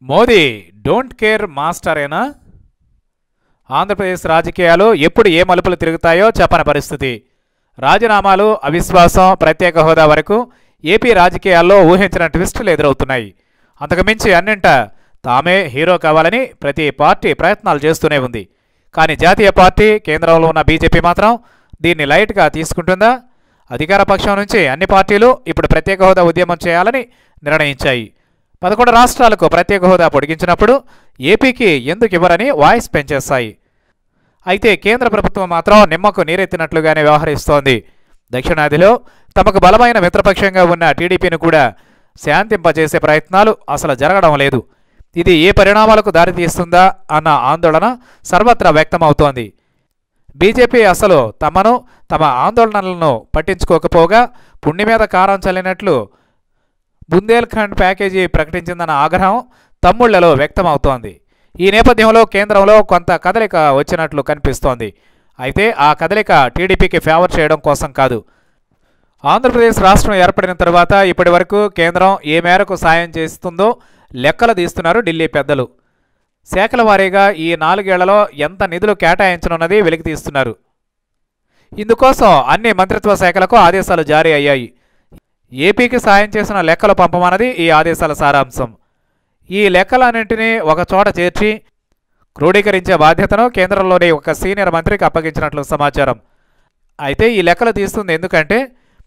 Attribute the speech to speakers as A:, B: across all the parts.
A: Modi don't care మాస్టరేనా ఆంధ్రప్రదేశ్ రాజకీయాలు ఎప్పుడు ఏ మలుపులు తిరుగుతాయో చెప్పని పరిస్థితి రాజీనామాలు అవిశ్వాసం ప్రత్యేక హోదా వరకు ఏపీ రాజకీయాల్లో ఊహించిన ట్విస్టులు ఎదురవుతున్నాయి అంతకుమించి అన్నింట తామే హీరో కావాలని ప్రతి పార్టీ ప్రయత్నాలు చేస్తూనే ఉంది కానీ జాతీయ పార్టీ కేంద్రంలో ఉన్న బీజేపీ మాత్రం దీన్ని లైట్గా తీసుకుంటుందా అధికార పక్షం నుంచి అన్ని పార్టీలు ఇప్పుడు ప్రత్యేక హోదా ఉద్యమం చేయాలని నిర్ణయించాయి పదకొండు రాష్ట్రాలకు ప్రత్యేక హోదా పొడిగించినప్పుడు ఏపీకి ఎందుకు ఇవ్వరని వాయిస్ పెంచేస్తాయి అయితే కేంద్ర ప్రభుత్వం మాత్రం నిమ్మకు నీరెత్తినట్లుగానే వ్యవహరిస్తోంది దక్షిణాదిలో తమకు బలమైన మిత్రపక్షంగా ఉన్న టీడీపీని కూడా శాంతింపజేసే ప్రయత్నాలు అసలు జరగడం లేదు ఇది ఏ పరిణామాలకు దారితీస్తుందా అన్న ఆందోళన సర్వత్రా వ్యక్తమవుతోంది బీజేపీ అసలు తమను తమ ఆందోళనలను పట్టించుకోకపోగా పుణ్య మీద కారం చల్లినట్లు బుందేల్ఖండ్ ప్యాకేజీ ప్రకటించిందన్న ఆగ్రహం తమ్ముళ్లలో వ్యక్తమవుతోంది ఈ నేపథ్యంలో కేంద్రంలో కొంత కదలిక వచ్చినట్లు కనిపిస్తోంది అయితే ఆ కదలిక టీడీపీకి ఫేవర్ చేయడం కోసం కాదు ఆంధ్రప్రదేశ్ రాష్ట్రం ఏర్పడిన తర్వాత ఇప్పటి వరకు కేంద్రం ఏ మేరకు సాయం చేస్తుందో లెక్కలు తీస్తున్నారు ఢిల్లీ పెద్దలు శాఖల వారీగా ఈ నాలుగేళ్లలో ఎంత నిధులు కేటాయించనున్నది వెలికి తీస్తున్నారు ఇందుకోసం అన్ని మంత్రిత్వ శాఖలకు ఆదేశాలు జారీ అయ్యాయి ఏపీకి సాయం చేసిన లెక్కలు పంపమన్నది ఈ ఆదేశాల సారాంశం ఈ లెక్కలన్నింటినీ ఒక చోట చేర్చి క్రోడీకరించే బాధ్యతను కేంద్రంలోని ఒక సీనియర్ మంత్రికి అప్పగించినట్లు సమాచారం అయితే ఈ లెక్కలు తీస్తుంది ఎందుకంటే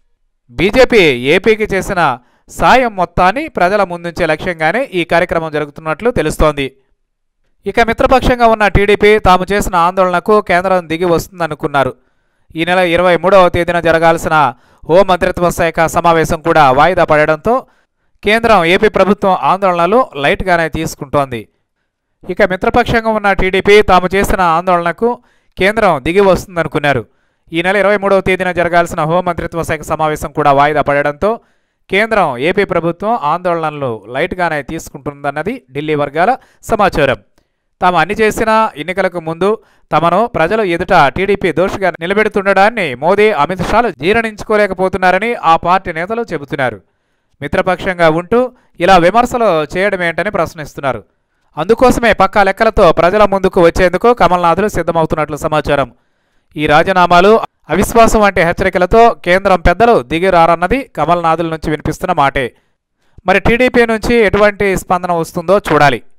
A: బీజేపీ ఏపీకి చేసిన సాయం మొత్తాన్ని ప్రజల ముందుంచే లక్ష్యంగానే ఈ కార్యక్రమం జరుగుతున్నట్లు తెలుస్తోంది ఇక మిత్రపక్షంగా ఉన్న టీడీపీ తాము చేసిన ఆందోళనకు కేంద్రం దిగి వస్తుందనుకున్నారు ఈ నెల ఇరవై మూడవ తేదీన జరగాల్సిన హోం మంత్రిత్వ శాఖ సమావేశం కూడా వాయిదా పడడంతో కేంద్రం ఏపీ ప్రభుత్వం ఆందోళనలు లైట్గానే తీసుకుంటోంది ఇక మిత్రపక్షంగా ఉన్న టీడీపీ తాము చేసిన ఆందోళనకు కేంద్రం దిగి వస్తుందనుకున్నారు ఈ నెల ఇరవై మూడవ తేదీన జరగాల్సిన హోం మంత్రిత్వ శాఖ సమావేశం కూడా వాయిదా పడడంతో కేంద్రం ఏపీ ప్రభుత్వం ఆందోళనలు లైట్గానే తీసుకుంటుందన్నది ఢిల్లీ వర్గాల సమాచారం తాము అన్ని చేసినా ఎన్నికలకు ముందు తమను ప్రజలు ఎదుట టీడీపీ దోషిగా నిలబెడుతుండడాన్ని మోదీ అమిత్ షాలు జీర్ణించుకోలేకపోతున్నారని ఆ పార్టీ నేతలు చెబుతున్నారు మిత్రపక్షంగా ఉంటూ ఇలా విమర్శలు చేయడమేంటని ప్రశ్నిస్తున్నారు అందుకోసమే పక్కా లెక్కలతో ప్రజల ముందుకు వచ్చేందుకు కమల్నాథులు సిద్ధమవుతున్నట్లు సమాచారం ఈ రాజీనామాలు అవిశ్వాసం వంటి హెచ్చరికలతో కేంద్రం పెద్దలు దిగి రారన్నది కమల్నాథుల నుంచి వినిపిస్తున్న మాటే మరి టీడీపీ నుంచి ఎటువంటి స్పందన వస్తుందో చూడాలి